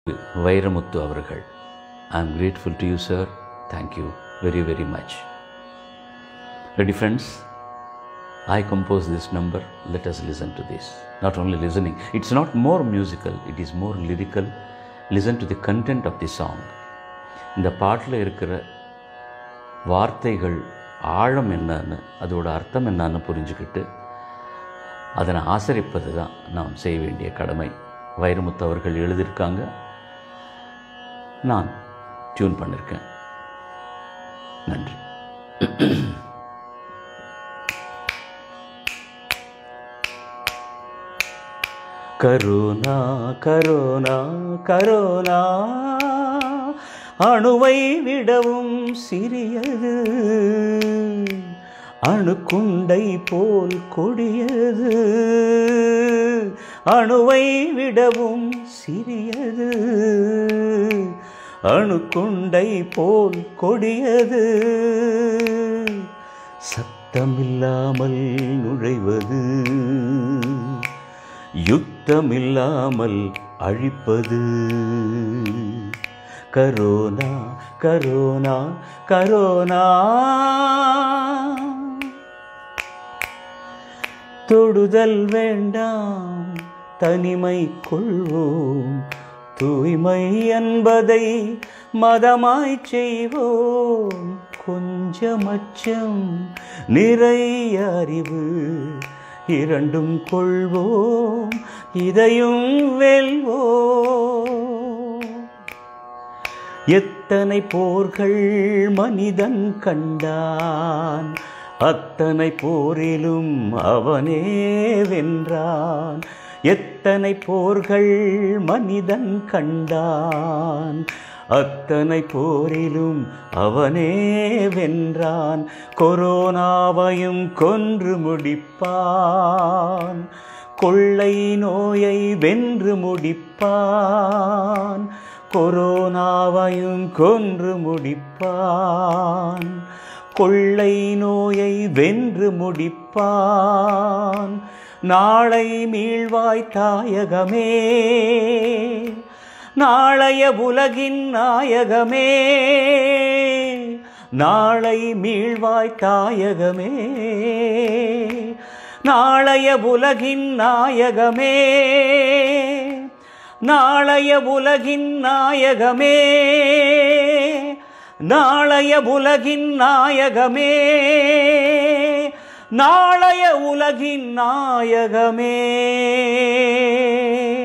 வைரமுத்து அவர்கள் I am grateful to you sir thank you very very much ready friends I compose this number, let us listen to this. Not only listening, it's not more musical, it is more lyrical. Listen to the content of the song. இந்த பாட்டில் இருக்கிற வார்த்தைகள் ஆழம் என்னன்னு அதோட அர்த்தம் என்னன்னு புரிஞ்சுக்கிட்டு அதனை ஆசரிப்பது தான் நாம் செய்ய வேண்டிய கடமை வைரமுத்து அவர்கள் எழுதியிருக்காங்க நான் டியூன் பண்ணியிருக்கேன் நன்றி கரோனா கரோனா கரோனா அணுவை விடவும் சிறியது அணுக்குண்டை போல் கொடியது அணுவை விடவும் சிறியது அணுக்குண்டை போல் கொடியது சத்தமில்லாமல் நுழைவது யுத்தமில்லாமல் அழிப்பது கரோனா கரோனா கரோனா தொடுதல் வேண்டாம் தனிமை கொள்வோம் தூய்மை என்பதை மதமாய் செய்வோம் கொஞ்சம் அச்சம் நிறைய அறிவு இரண்டும் கொள்வோம் இதையும் வெல்வோம் எத்தனை போர்கள் மனிதன் கண்டான் அத்தனை போரிலும் அவனே வென்றான் எத்தனை போர்கள் மனிதன் கண்டான் அத்தனை போரிலும் அவனே வென்றான் கொரோனாவையும் கொன்று முடிப்பான் கொள்ளை நோயை வென்று முடிப்பான் கொரோனாவையும் கொன்று முடிப்பான் கொள்ளை நோயை வென்று முடிப்பான் நாளை மீழ்வாய் தாயகமே நாளைய உலகின் நாயகமே நாளை மீழ்வாய் தாயகமே நாளைய உலகின் நாயகமே நாளைய உலகின் நாயகமே நாளைய உலகின் நாயகமே நாளைய உலகின் நாயகமே